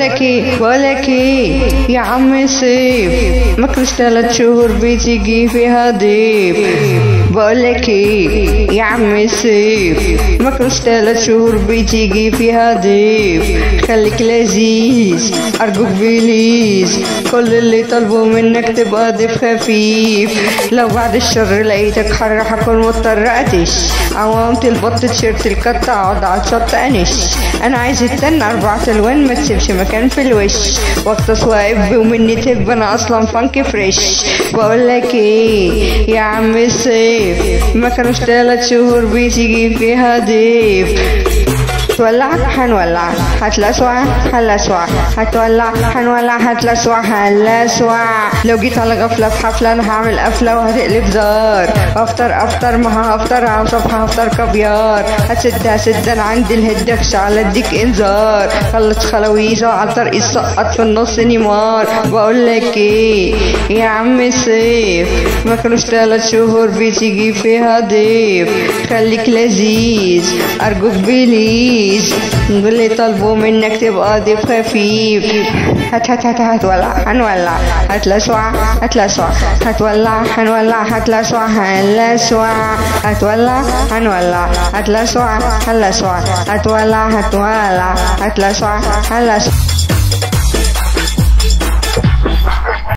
بقولك ايه بقولك ايه يا عم سيف مكرش تلات شهور بتيجي فيها ضيف بقولك ايه يا عم سيف مكرش تلات شهور بتيجي فيها ضيف خليك لذيذ ارجوك بليز كل اللي طالبه منك تبقى ضيف خفيف لو بعد الشر لقيتك حر هكون مضطر اتش عوامة البط تيشيرت الكت اقعد على الشط انش انا عايز التن اربع الوان ما تسيبش مكان في الوش واغطس واقف ومني تب انا اصلا فانكي فريش بقول لك ايه يا عم سيف ما كانوش تلات شهور بتيجي فيها ضيف تولع هنولع هتلسوع هنلسوع هتولع هنولع هتلسوع هنلسوع لو جيت على غفلة في حفلة انا هعمل قفلة وهتقلب زار افطر افطر ما هفطر هصبح هفطر كافيار هتسد هسد انا عندي الهدكش على اديك انذار خلص خلاويصة على الطريق سقط في النص نيمار بقول لك ايه يا عم سيف ما كانوش تلات شهور بتيجي فيها ضيف خليك لذيذ ارجوك بليز اللي طالبه منك تبقى ضيف خفيف هت هت هت هتولع هنولع هتلسوع هتلسوع هتولع هنولع هتلسوع هنلسوع هتولع هنولع هتلسوع هنلسوع هتولع هتولع هتلسوع هنلسوع